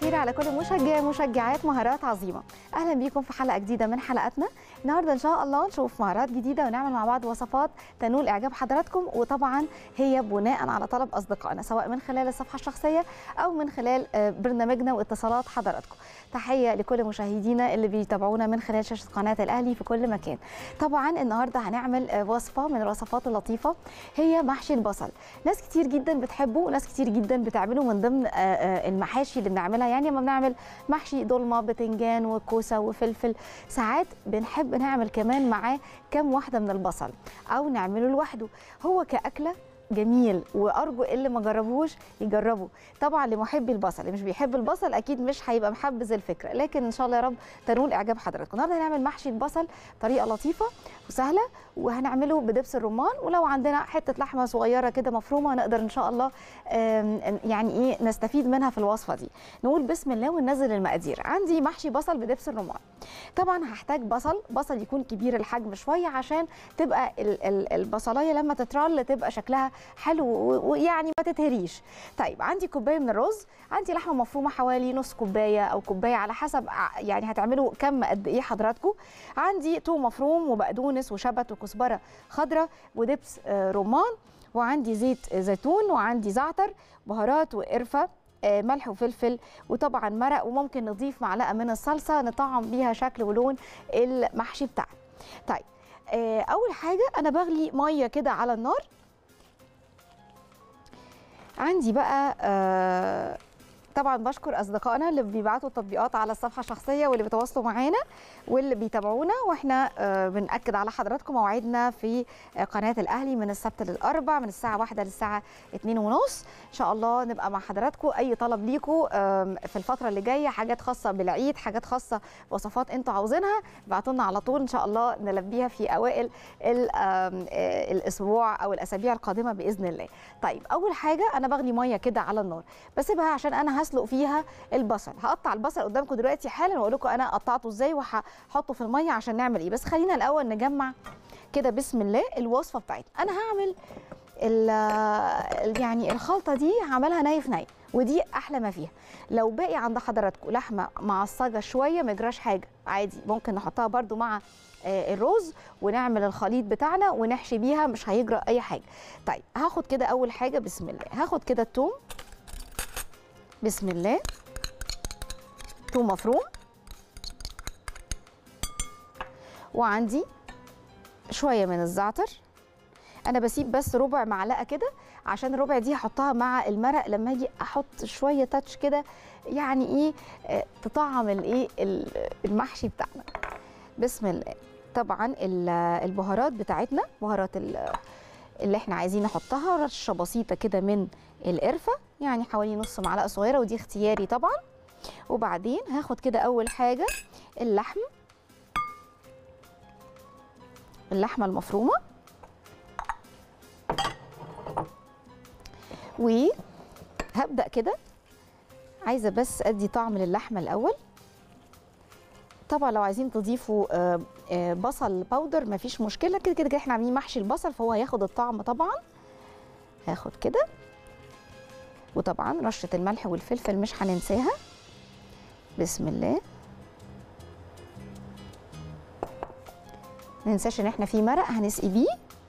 الخير على كل مشجع مشجعات مهارات عظيمه اهلا بيكم في حلقه جديده من حلقاتنا النهارده ان شاء الله نشوف مهارات جديده ونعمل مع بعض وصفات تنول اعجاب حضراتكم وطبعا هي بناء على طلب اصدقائنا سواء من خلال الصفحه الشخصيه او من خلال آه، برنامجنا واتصالات حضراتكم تحيه لكل مشاهدينا اللي بيتابعونا من خلال شاشه قناه الاهلي في كل مكان طبعا النهارده هنعمل آه، وصفه من الوصفات اللطيفه هي محشي البصل ناس كتير جدا بتحبه وناس كتير جدا بتعمله من ضمن آه، آه، المحاشي اللي بنعملها يعني لما بنعمل محشي ضلمه بتنجان وكوسه وفلفل ساعات بنحب نعمل كمان معاه كام واحده من البصل او نعمله لوحده هو كاكله جميل وارجو اللي ما جربوش يجربه طبعا لمحبي البصل اللي مش بيحب البصل اكيد مش هيبقى محبذ الفكره لكن ان شاء الله يا رب تنول اعجاب حضراتكم النهارده هنعمل محشي البصل طريقه لطيفه وسهله وهنعمله بدبس الرمان ولو عندنا حته لحمه صغيره كده مفرومه نقدر ان شاء الله آم، يعني ايه نستفيد منها في الوصفه دي نقول بسم الله وننزل المقادير عندي محشي بصل بدبس الرمان طبعا هحتاج بصل بصل يكون كبير الحجم شويه عشان تبقى ال- ال- البصلايه لما تترل تبقى شكلها حلو و- ويعني ما تتهريش طيب عندي كوبايه من الرز عندي لحمه مفرومه حوالي نص كوبايه او كوبايه على حسب ع- يعني هتعملوا كم قد ايه حضراتكم عندي توم مفروم وبقدونس وشبت وكزبره خضراء ودبس آه، رمان وعندي زيت زيتون وعندي زعتر بهارات وقرفه آه، ملح وفلفل وطبعا مرق وممكن نضيف معلقه من الصلصه نطعم بيها شكل ولون المحشي بتاعنا طيب آه، اول حاجه انا بغلي ميه كده على النار عندي بقى آه، طبعا بشكر اصدقائنا اللي بيبعتوا التطبيقات على الصفحه الشخصيه واللي بيتواصلوا معانا واللي بيتابعونا واحنا آه، بناكد على حضراتكم موعدنا في آه، قناه الاهلي من السبت للاربع من الساعه واحدة للساعه اتنين ونص ان شاء الله نبقى مع حضراتكم اي طلب ليكم آم، في الفتره اللي جايه حاجات خاصه بالعيد حاجات خاصه وصفات انتوا عاوزينها ابعتوا لنا على طول ان شاء الله نلبيها في اوائل ال- آم، آه، الاسبوع او الاسابيع القادمه باذن الله طيب اول حاجه انا بغلي ميه كده على النار بسيبها عشان انا هسلق فيها البصل هقطع البصل قدامكم دلوقتي حالا واقول لكم انا قطعته ازاي وهحطه في الميه عشان نعمل ايه بس خلينا الاول نجمع كده بسم الله الوصفه بتاعتنا انا هعمل ال- ال- يعني الخلطه دي هعملها ناي في ناي ودي احلى ما فيها لو باقي عند حضراتكم لحمه معصجه شويه ما يجراش حاجه عادي ممكن نحطها برده مع آه، الرز ونعمل الخليط بتاعنا ونحشي بيها مش هيجرى اي حاجه طيب هاخد كده اول حاجه بسم الله هاخد كده الثوم بسم الله ثوم مفروم وعندي شويه من الزعتر انا بسيب بس ربع معلقه كده عشان الربع دي هحطها مع المرق لما اجي احط شويه تاتش كده يعني ايه آه، تطعم الايه ال- المحشي بتاعنا بسم الله طبعا ال- البهارات بتاعتنا بهارات ال- اللي احنا عايزين نحطها رشه بسيطه كده من القرفه يعني حوالي نص معلقه صغيره ودي اختياري طبعا وبعدين هاخد كده اول حاجه اللحم اللحمه المفرومه وهبدا كده عايزه بس ادي طعم للحمه الاول طبعا لو عايزين تضيفوا آه، آه، بصل باودر مفيش مشكله كده كده كده احنا عاملين محشي البصل فهو هياخد الطعم طبعا هاخد كده وطبعا رشه الملح والفلفل مش هننساها بسم الله ما ننساش ان احنا في مرق هنسقي بيه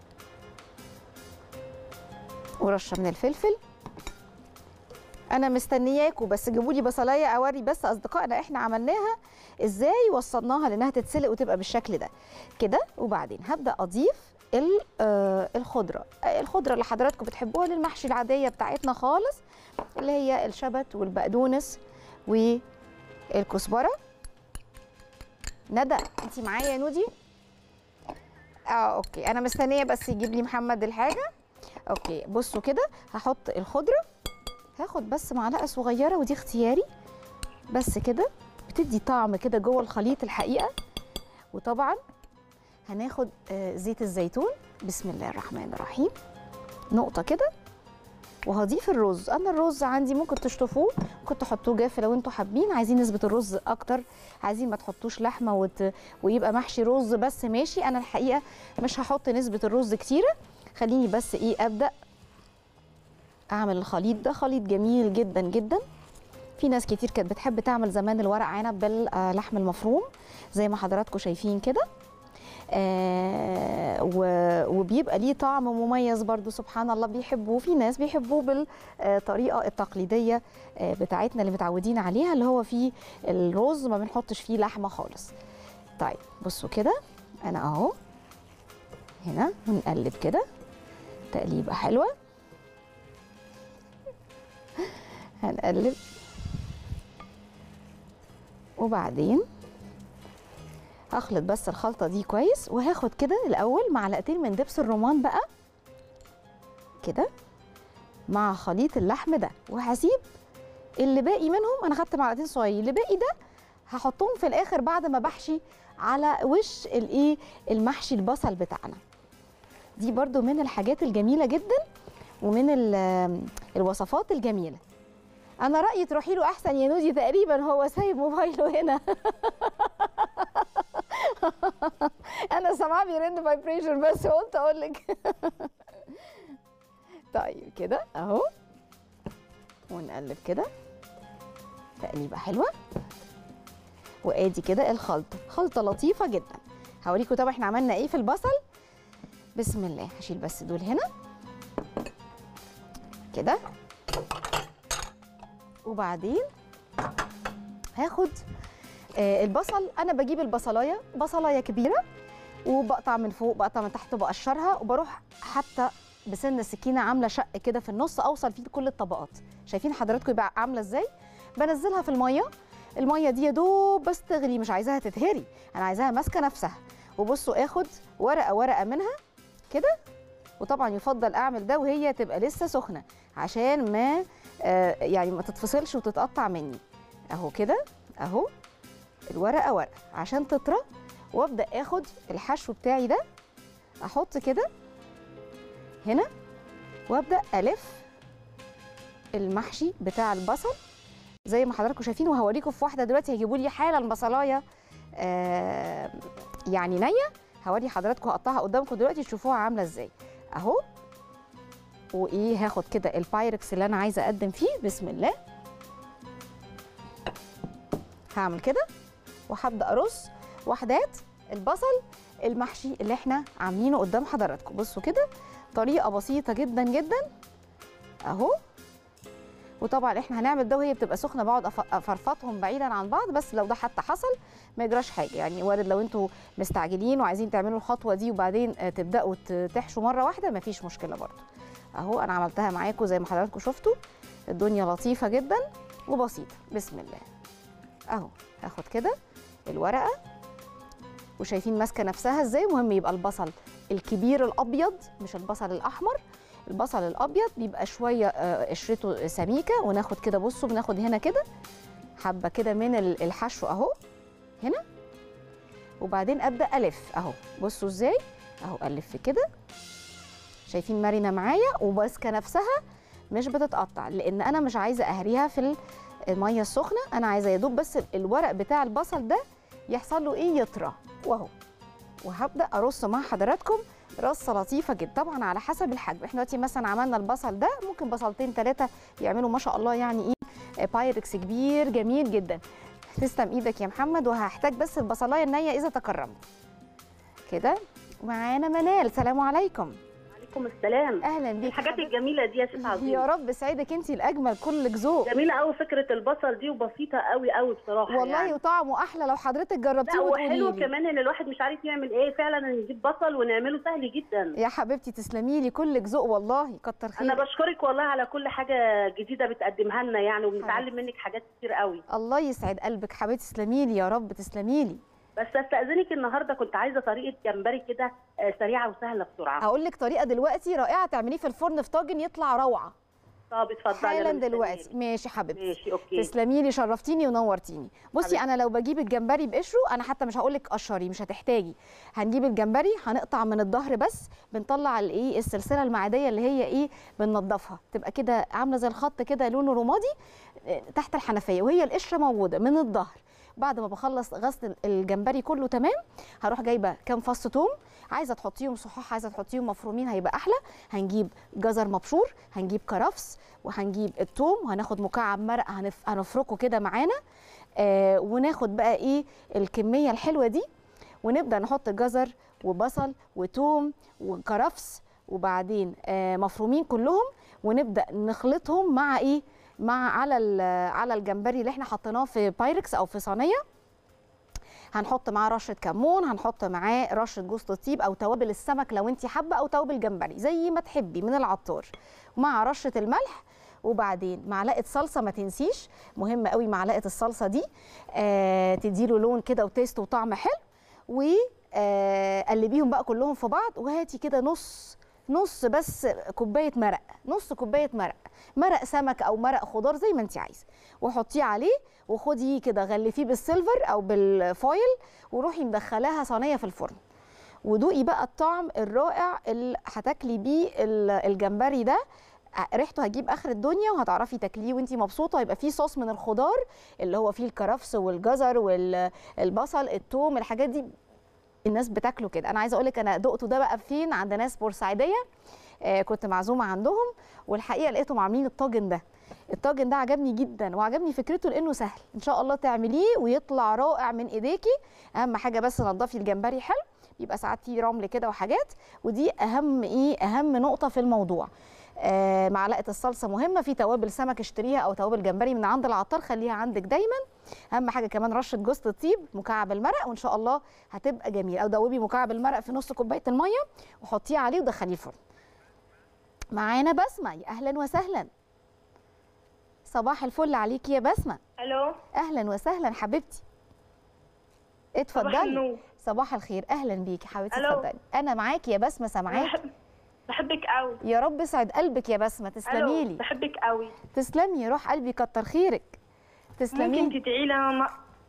ورشه من الفلفل انا مستنياكم بس جيبوا لي بصلايه اوري بس اصدقائنا احنا عملناها ازاي وصلناها لانها تتسلق وتبقى بالشكل ده كده وبعدين هبدا اضيف ال- آه، الخضره آه، الخضره اللي حضراتكم بتحبوها للمحشي العاديه بتاعتنا خالص اللي هي الشبت والبقدونس والكزبره ندى انت معايا يا نودي اه اوكي انا مستنيه بس يجيب لي محمد الحاجه اوكي بصوا كده هحط الخضره هاخد بس معلقه صغيره ودي اختياري بس كده بتدي طعم كده جوه الخليط الحقيقه وطبعا هناخد آه، زيت الزيتون بسم الله الرحمن الرحيم نقطه كده وهضيف الرز انا الرز عندي ممكن تشطفوه ممكن تحطوه جاف لو انتوا حابين عايزين نسبه الرز اكتر عايزين ما تحطوش لحمه وت... ويبقى محشي رز بس ماشي انا الحقيقه مش هحط نسبه الرز كتيره خليني بس ايه ابدا اعمل الخليط ده خليط جميل جدا جدا في ناس كتير كانت بتحب تعمل زمان الورق عنب باللحم المفروم زي ما حضراتكم شايفين كده آه و- وبيبقى ليه طعم مميز برضو سبحان الله بيحبوه في ناس بيحبوه بالطريقه التقليديه آه، بتاعتنا اللي متعودين عليها اللي هو فيه الرز ما بنحطش فيه لحمه خالص طيب بصوا كده انا اهو هنا ونقلب كده تقليبه حلوه هنقلب وبعدين هخلط بس الخلطه دي كويس وهاخد كده الاول معلقتين من دبس الرمان بقى كده مع خليط اللحم ده وهسيب اللي باقي منهم انا خدت معلقتين صغيرين اللي باقي ده هحطهم في الاخر بعد ما بحشي على وش الايه المحشي البصل بتاعنا دي برضو من الحاجات الجميله جدا ومن ال- الوصفات الجميله انا رايي تروحي له احسن يا نودي تقريبا هو سايب موبايله هنا انا سامعاه بيرن فايبريشن بس قلت اقول لك طيب كده اهو ونقلب كده تقليبه حلوه وادي كده الخلطه خلطه لطيفه جدا هوريكم طبعا احنا عملنا ايه في البصل بسم الله هشيل بس دول هنا كده وبعدين هاخد آه، البصل انا بجيب البصلايه بصلايه كبيره وبقطع من فوق بقطع من تحت وبقشرها وبروح حتى بسن السكينه عامله شق كده في النص اوصل فيه كل الطبقات شايفين حضراتكم يبقى عامله ازاي بنزلها في الميه الميه دي يا دوب بس تغلي مش عايزاها تتهري انا عايزاها ماسكه نفسها وبصوا اخد ورقه ورقه منها كده وطبعا يفضل اعمل ده وهي تبقى لسه سخنه عشان ما آه، يعني ما تتفصلش وتتقطع مني اهو كده اهو الورقه ورقه عشان تطرى وابدا اخد الحشو بتاعي ده احط كده هنا وابدا الف المحشي بتاع البصل زي ما حضراتكم شايفين وهوريكم في واحده دلوقتي هيجيبوا لي حالا البصلايه آه يعني نيه هوري حضراتكم هقطعها قدامكم دلوقتي تشوفوها عامله ازاي اهو وايه هاخد كده البايركس اللي انا عايزه اقدم فيه بسم الله هعمل كده وهبدا ارص وحدات البصل المحشي اللي احنا عاملينه قدام حضراتكم بصوا كده طريقه بسيطه جدا جدا اهو وطبعا احنا هنعمل ده وهي بتبقى سخنه بقعد أف- افرفطهم بعيدا عن بعض بس لو ده حتى حصل ما يجراش حاجه يعني وارد لو انتوا مستعجلين وعايزين تعملوا الخطوه دي وبعدين آه، تبداوا ت- تحشوا مره واحده مفيش مشكله برضو اهو انا عملتها معاكم زي ما حضراتكم شفتوا الدنيا لطيفه جدا وبسيطه بسم الله اهو هاخد كده الورقه وشايفين ماسكه نفسها ازاي مهم يبقى البصل الكبير الابيض مش البصل الاحمر البصل الابيض بيبقى شويه آه، قشرته سميكه وناخد كده بصوا بناخد هنا كده حبه كده من ال- الحشو اهو هنا وبعدين ابدا الف اهو بصوا ازاي اهو الف كده شايفين مرنه معايا وماسكه نفسها مش بتتقطع لان انا مش عايزه اهريها في الميه السخنه انا عايزه يا دوب بس الورق بتاع البصل ده يحصل له ايه يطرى واهو وهبدا ارص مع حضراتكم رصه لطيفه جدا طبعا على حسب الحجم احنا دلوقتي مثلا عملنا البصل ده ممكن بصلتين ثلاثه يعملوا ما شاء الله يعني ايه بايركس كبير جميل جدا تسلم ايدك يا محمد وهحتاج بس البصلايه النيه اذا تكرمت كده معانا منال سلام عليكم عليكم السلام اهلا بيك الحاجات حضرتك. الجميله دي يا ست عظيم يا رب سعيدك انت الاجمل كلك ذوق جميله قوي فكره البصل دي وبسيطه قوي قوي بصراحه والله يعني. وطعمه احلى لو حضرتك جربتيه لا وتقولي وحلو لي كمان ان الواحد مش عارف يعمل ايه فعلا نجيب بصل ونعمله سهل جدا يا حبيبتي تسلمي لي كلك ذوق والله كتر انا خيرك بشكرك والله على كل حاجه جديده بتقدمها لنا يعني وبنتعلم منك حاجات كتير قوي الله يسعد قلبك حبيبتي تسلمي لي يا رب تسلمي لي بس استاذنك النهارده كنت عايزه طريقه جمبري كده آه، سريعه وسهله بسرعه هقول لك طريقه دلوقتي رائعه تعمليه في الفرن في طاجن يطلع روعه طب اتفضلي حالا أنا مستنياك. دلوقتي ماشي حبيبتي ماشي اوكي تسلمي لي شرفتيني ونورتيني بصي حبيبتي. انا لو بجيب الجمبري بقشره انا حتى مش هقول لك قشري مش هتحتاجي هنجيب الجمبري هنقطع من الظهر بس بنطلع الايه السلسله المعديه اللي هي ايه بننضفها تبقى كده عامله زي الخط كده لونه رمادي آه، تحت الحنفيه وهي القشره موجوده من الظهر بعد ما بخلص غسل الجمبري كله تمام هروح جايبه كام فص توم عايزه تحطيهم صحاح عايزه تحطيهم مفرومين هيبقى احلى هنجيب جزر مبشور هنجيب كرفس وهنجيب التوم وهناخد مكعب مرق هنف... هنفركه كده معانا آه وناخد بقى ايه الكميه الحلوه دي ونبدا نحط جزر وبصل وتوم وكرفس وبعدين آه مفرومين كلهم ونبدا نخلطهم مع ايه مع على ال- على الجمبري اللي احنا حطيناه في بايركس او في صينيه هنحط معاه رشه كمون هنحط معاه رشه جوز الطيب او توابل السمك لو انت حابه او توابل جمبري زي ما تحبي من العطار مع رشه الملح وبعدين معلقه صلصه ما تنسيش مهم قوي معلقه الصلصه دي آه تديله لون كده وتيست وطعم حلو وقلبيهم بقى كلهم في بعض وهاتي كده نص نص بس كوبايه مرق نص كوبايه مرق مرق سمك او مرق خضار زي ما انت عايزه وحطيه عليه وخدي كده غلفيه بالسيلفر او بالفويل وروحي مدخلاها صينيه في الفرن ودوقي بقى الطعم الرائع اللي هتاكلي بيه ال- الجمبري ده ريحته هتجيب اخر الدنيا وهتعرفي تاكليه وانتي مبسوطه يبقى فيه صوص من الخضار اللي هو فيه الكرفس والجزر والبصل الثوم الحاجات دي الناس بتاكله كده انا عايزه اقول لك انا دقته ده بقى فين عند ناس بورسعيديه آه كنت معزومه عندهم والحقيقه لقيتهم عاملين الطاجن ده الطاجن ده عجبني جدا وعجبني فكرته لانه سهل ان شاء الله تعمليه ويطلع رائع من ايديكي اهم حاجه بس نضفي الجمبري حلو بيبقى ساعات فيه رمل كده وحاجات ودي اهم ايه اهم نقطه في الموضوع آه معلقه الصلصه مهمه في توابل سمك اشتريها او توابل جمبري من عند العطار خليها عندك دايما اهم حاجه كمان رشه جوز الطيب مكعب المرق وان شاء الله هتبقى جميل او دوبي مكعب المرق في نص كوبايه الميه وحطيه عليه ودخليه الفرن معانا بسمه يا اهلا وسهلا صباح الفل عليكي يا بسمه الو اهلا وسهلا حبيبتي صباح اتفضلي النور صباح الخير اهلا بيكي حبيبتي ألو. اتفضلي انا معاكي يا بسمه سامعاكي بحب بحبك قوي يا رب يسعد قلبك يا بسمه تسلمي لي بحبك قوي تسلمي روح قلبي كتر خيرك تسلمي ممكن لي. تدعي لي انا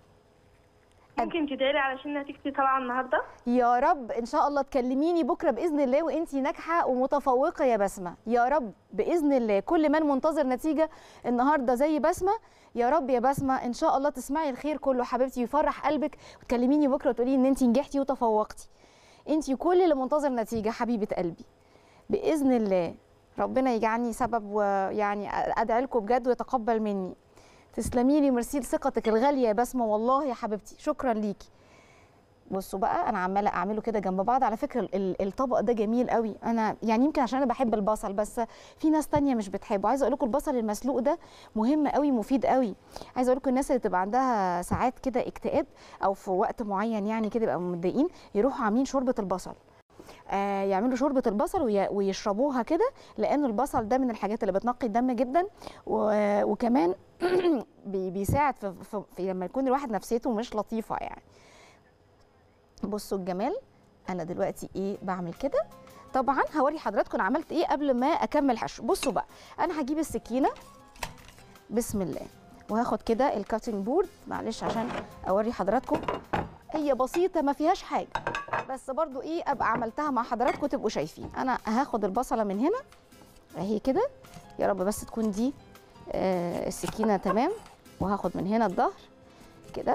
ممكن تدعي لي علشان نتيجتي طالعه النهارده يا رب ان شاء الله تكلميني بكره باذن الله وانتي ناجحه ومتفوقه يا بسمه يا رب باذن الله كل من منتظر نتيجه النهارده زي بسمه يا رب يا بسمه ان شاء الله تسمعي الخير كله حبيبتي ويفرح قلبك وتكلميني بكره وتقولي ان انتي نجحتي وتفوقتي انتي كل اللي منتظر نتيجه حبيبه قلبي باذن الله ربنا يجعلني سبب ويعني ادعي لكم بجد ويتقبل مني تسلمي لي ميرسي لثقتك الغاليه يا بسمه والله يا حبيبتي شكرا ليكي بصوا بقى انا عماله اعمله كده جنب بعض على فكره ال- الطبق ده جميل قوي انا يعني يمكن عشان انا بحب البصل بس في ناس تانية مش بتحبه عايزه اقول لكم البصل المسلوق ده مهم قوي مفيد قوي عايزه اقول لكم الناس اللي تبقى عندها ساعات كده اكتئاب او في وقت معين يعني كده يبقى متضايقين يروحوا عاملين شوربه البصل آه يعملوا شوربه البصل وي- ويشربوها كده لان البصل ده من الحاجات اللي بتنقي الدم جدا و- وكمان بي- بيساعد في, في, في لما يكون الواحد نفسيته مش لطيفه يعني بصوا الجمال انا دلوقتي ايه بعمل كده طبعا هوري حضراتكم أنا عملت ايه قبل ما اكمل حشو بصوا بقى انا هجيب السكينه بسم الله وهاخد كده الكاتنج بورد معلش عشان اوري حضراتكم هي بسيطه ما فيهاش حاجه بس برضو ايه ابقى عملتها مع حضراتكم تبقوا شايفين انا هاخد البصله من هنا اهي كده يا رب بس تكون دي آه السكينه تمام وهاخد من هنا الظهر كده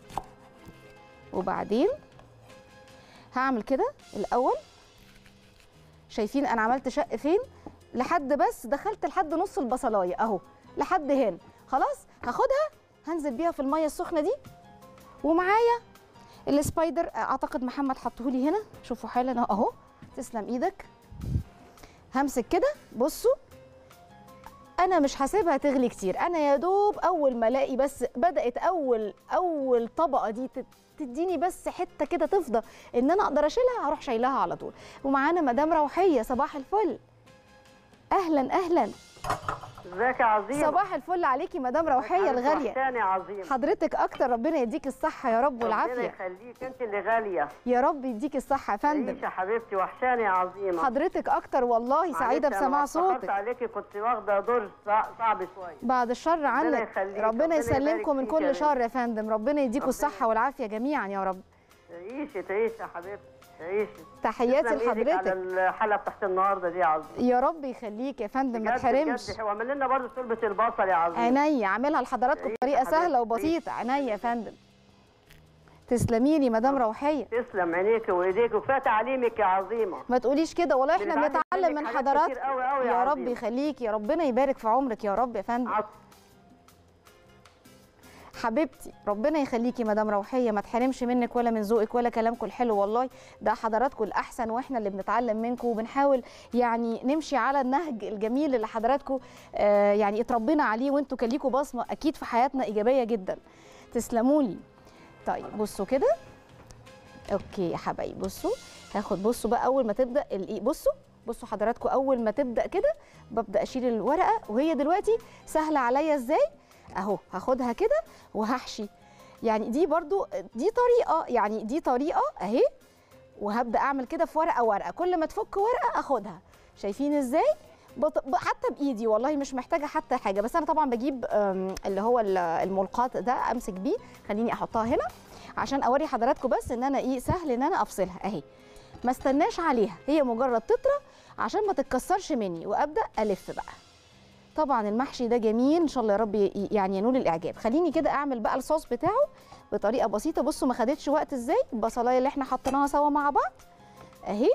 وبعدين هعمل كده الاول شايفين انا عملت شق فين لحد بس دخلت لحد نص البصلايه اهو لحد هنا خلاص هاخدها هنزل بيها في الميه السخنه دي ومعايا السبايدر اعتقد محمد حطهولي هنا شوفوا حالا اهو تسلم ايدك همسك كده بصوا انا مش هسيبها تغلي كتير انا يا دوب اول ما الاقي بس بدات اول اول طبقه دي تت- تديني بس حته كده تفضى ان انا اقدر اشيلها هروح شايلها على طول ومعانا مدام روحيه صباح الفل اهلا اهلا ازيك يا عظيم صباح الفل عليكي مدام روحيه الغاليه وحشاني يا عظيم حضرتك اكتر ربنا يديك الصحه يا رب ربنا والعافيه يخليك انت اللي غاليه يا رب يديك الصحه يا فندم عيش يا حبيبتي وحشاني يا عظيمه حضرتك اكتر والله سعيده معلش أنا بسماع اتأخرت صوتك عليكي كنت واخده دور صع- صعب شويه بعد الشر عنك يخليك، ربنا ربنا يسلمكم من يبارك فيك يا كل شر يا فندم ربنا يديكم ربنا الصحه والعافيه جميعا يا رب تعيشي تعيشي يا حبيبتي تعيشي تحياتي تسلم إيدك على لحضرتك الحلقه بتاعت النهارده دي يا عظيم يا رب يخليك يا فندم ما بجد- تحرمش بجد واعمل لنا برضه شوربه البصل يا عظيم عينيا اعملها لحضراتكم عيش يا بطريقه حبيبتي، سهله عيش. وبسيطه عينيا يا فندم تسلمي لي مدام روحيه تسلم عينيك وايديك وكفايه تعليمك يا عظيمه ما تقوليش كده والله احنا بنتعلم بنتعلم منك من حاجات حضرات كتير قوي قوي يا يا رب عظيمة. يخليكي يا ربنا يبارك في عمرك يا رب يا فندم عط- حبيبتي ربنا يخليكي مدام روحيه ما تحرمش منك ولا من ذوقك ولا كلامكم الحلو والله ده حضراتكم الاحسن واحنا اللي بنتعلم منكم وبنحاول يعني نمشي على النهج الجميل اللي حضراتكم آه يعني اتربينا عليه وانتوا كان ليكوا بصمه اكيد في حياتنا ايجابيه جدا تسلموا لي طيب بصوا كده اوكي يا حبايبي بصوا هاخد بصوا بقى اول ما تبدا الايه بصوا بصوا حضراتكم اول ما تبدا كده ببدا اشيل الورقه وهي دلوقتي سهله عليا ازاي اهو هاخدها كده وهحشي يعني دي برضو دي طريقه يعني دي طريقه اهي وهبدا اعمل كده في ورقه ورقه كل ما تفك ورقه اخدها شايفين ازاي بط... ب- حتى بايدي والله مش محتاجه حتى حاجه بس انا طبعا بجيب أم، اللي هو ال- الملقاط ده امسك بيه خليني احطها هنا عشان اوري حضراتكم بس ان انا ايه سهل ان انا افصلها اهي ما استناش عليها هي مجرد تطرى عشان ما تتكسرش مني وابدا الف بقى طبعا المحشي ده جميل ان شاء الله يا رب ي- يعني ينول الاعجاب خليني كده اعمل بقى الصوص بتاعه بطريقه بسيطه بصوا ما خدتش وقت ازاي البصلايه اللي احنا حطيناها سوا مع بعض اهي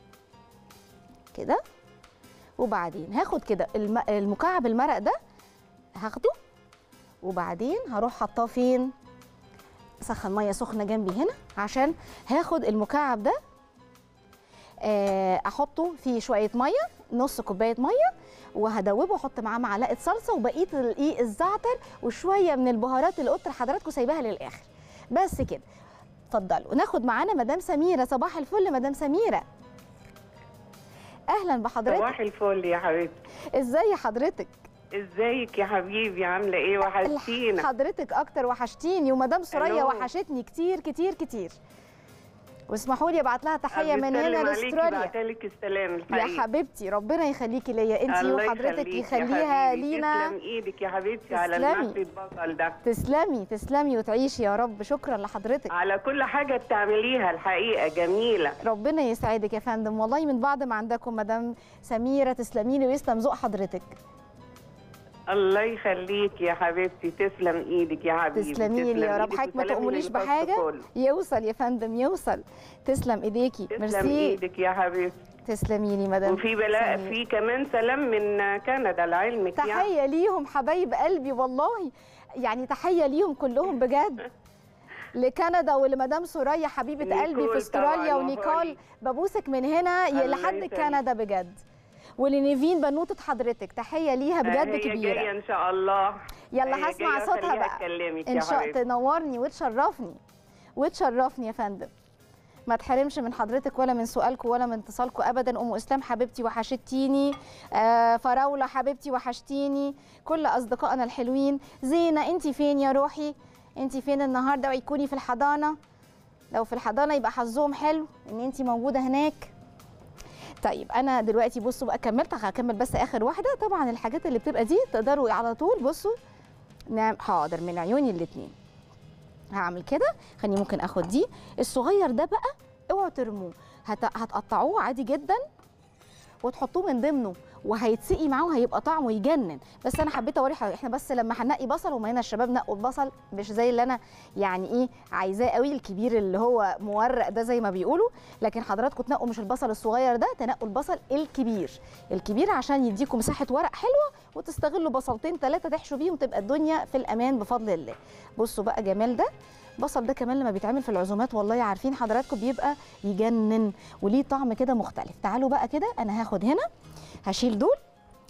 كده وبعدين هاخد كده الم... المكعب المرق ده هاخده وبعدين هروح حطاه فين سخن ميه سخنه جنبي هنا عشان هاخد المكعب ده آه، احطه في شويه ميه نص كوبايه ميه وهدوبه واحط معاه معلقه صلصه وبقيه الايه الزعتر وشويه من البهارات اللي قلت لحضراتكم سايباها للاخر بس كده اتفضلوا ناخد معانا مدام سميره صباح الفل مدام سميره اهلا بحضرتك صباح الفل يا حبيبتي ازاي حضرتك ازيك يا حبيبي عامله ايه وحشتينا حضرتك اكتر وحشتيني ومدام سوريا ألو. وحشتني كتير كتير كتير واسمحوا لي ابعت لها تحيه من هنا بتسلم عليكي لاستراليا بعتلك السلام يا الحقيقي حبيبتي ربنا يخليكي ليا انت الله وحضرتك يخليك يا يخليها حبيبي. لينا تسلم ايدك يا حبيبتي على تسلمي. المحشي البصل ده تسلمي تسلمي وتعيشي يا رب شكرا لحضرتك على كل حاجه بتعمليها الحقيقه جميله ربنا يسعدك يا فندم والله من بعد ما عندكم مدام سميره تسلمي لي ويسلم ذوق حضرتك الله يخليك يا حبيبتي تسلم ايدك يا حبيبي تسلمي لي تسلم يا رب إيدك حضرتك ما وسلامي تأمريش للفصل بحاجه كله. يوصل يا فندم يوصل تسلم ايديكي تسلم ميرسي ايدك يا حبيبتي تسلمي لي مدام وفي بلاء سميرة. في كمان سلام من كندا لعلمك يعني تحيه ليهم حبايب قلبي والله يعني تحيه ليهم كلهم بجد لكندا ولمدام سوريا حبيبه قلبي نيكول في استراليا طبعاً ونيكول وهولي. ببوسك من هنا الله لحد يسلمك. كندا بجد ولنيفين بنوته حضرتك تحيه ليها بجد هي جايه كبيره ان شاء الله يلا هي هسمع جاية صوتها أخليها بقى تكلمك ان يا شاء حبيبتي. تنورني وتشرفني وتشرفني يا فندم ما تحرمش من حضرتك ولا من سؤالكم ولا من اتصالكم ابدا ام اسلام حبيبتي وحشتيني آه فراوله حبيبتي وحشتيني كل اصدقائنا الحلوين زينه انت فين يا روحي انت فين النهارده ويكوني في الحضانه لو في الحضانه يبقى حظهم حلو ان انت موجوده هناك طيب انا دلوقتي بصوا بقى كملت هكمل بس اخر واحده طبعا الحاجات اللي بتبقى دي تقدروا على طول بصوا نعم حاضر من عيوني الاتنين هعمل كده خليني ممكن اخد دي الصغير ده بقى اوعوا ترموه هت... هتقطعوه عادي جدا وتحطوه من ضمنه وهيتسقي معاه وهيبقى طعمه يجنن بس انا حبيت اوري حضرتك احنا بس لما هنقي بصل وما هنا الشباب نقوا البصل مش زي اللي انا يعني ايه عايزاه قوي الكبير اللي هو مورق ده زي ما بيقولوا لكن حضراتكم تنقوا مش البصل الصغير ده تنقوا البصل الكبير الكبير عشان يديكم مساحه ورق حلوه وتستغلوا بصلتين ثلاثه تحشوا بيهم تبقى الدنيا في الامان بفضل الله بصوا بقى جمال ده البصل ده كمان لما بيتعمل في العزومات والله عارفين حضراتكم بيبقى يجنن وليه طعم كده مختلف تعالوا بقى كده انا هاخد هنا هشيل دول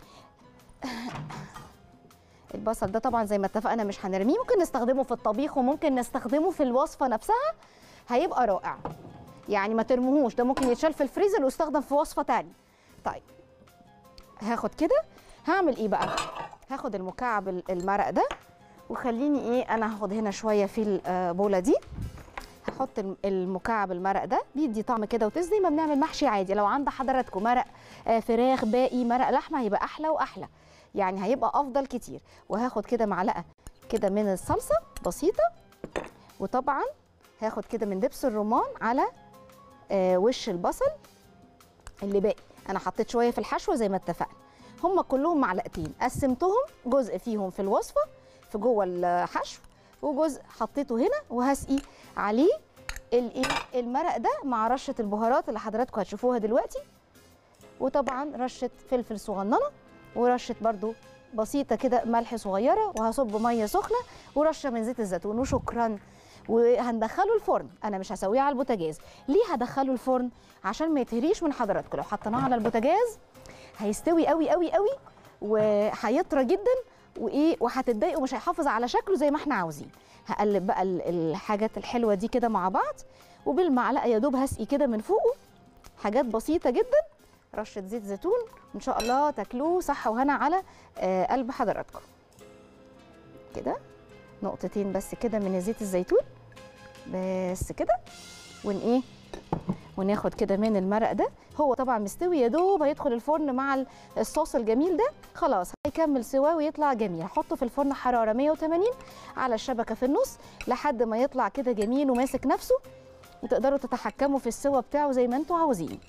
البصل ده طبعا زي ما اتفقنا مش هنرميه ممكن نستخدمه في الطبيخ وممكن نستخدمه في الوصفه نفسها هيبقى رائع يعني ما ترموهوش ده ممكن يتشال في الفريزر ويستخدم في وصفه تانية طيب هاخد كده هعمل ايه بقى هاخد المكعب ال- المرق ده وخليني ايه انا هاخد هنا شويه في البوله دي هحط الم- المكعب المرق ده بيدي طعم كده وتز زي ما بنعمل محشي عادي لو عند حضراتكم مرق آه، فراخ باقي مرق لحمه هيبقى احلى واحلى يعني هيبقى افضل كتير وهاخد كده معلقه كده من الصلصه بسيطه وطبعا هاخد كده من دبس الرمان على آه، وش البصل اللي باقي انا حطيت شويه في الحشوه زي ما اتفقنا هم كلهم معلقتين قسمتهم جزء فيهم في الوصفه في جوه الحشو وجزء حطيته هنا وهسقي عليه الايه المرق ده مع رشه البهارات اللي حضراتكم هتشوفوها دلوقتي وطبعا رشه فلفل صغننه ورشه برضو بسيطه كده ملح صغيره وهصب ميه سخنه ورشه من زيت الزيتون وشكرا وهندخله الفرن انا مش هسويه على البوتاجاز ليه هدخله الفرن عشان ما يتهريش من حضراتكم لو حطيناه على البوتاجاز هيستوي قوي قوي قوي وهيطرى جدا وايه وهتتضايقوا مش هيحافظ على شكله زي ما احنا عاوزين هقلب بقى ال- الحاجات الحلوه دي كده مع بعض وبالمعلقه يا دوب هسقي كده من فوقه حاجات بسيطه جدا رشه زيت زيتون ان شاء الله تاكلوه صح وهنا على آه، قلب حضراتكم كده نقطتين بس كده من زيت الزيتون بس كده ون ايه وناخد كده من المرق ده هو طبعا مستوي يا دوب هيدخل الفرن مع ال- الصوص الجميل ده خلاص هيكمل سواه ويطلع جميل هحطه في الفرن حراره 180 على الشبكه في النص لحد ما يطلع كده جميل وماسك نفسه وتقدروا تتحكموا في السوا بتاعه زي ما انتوا عاوزين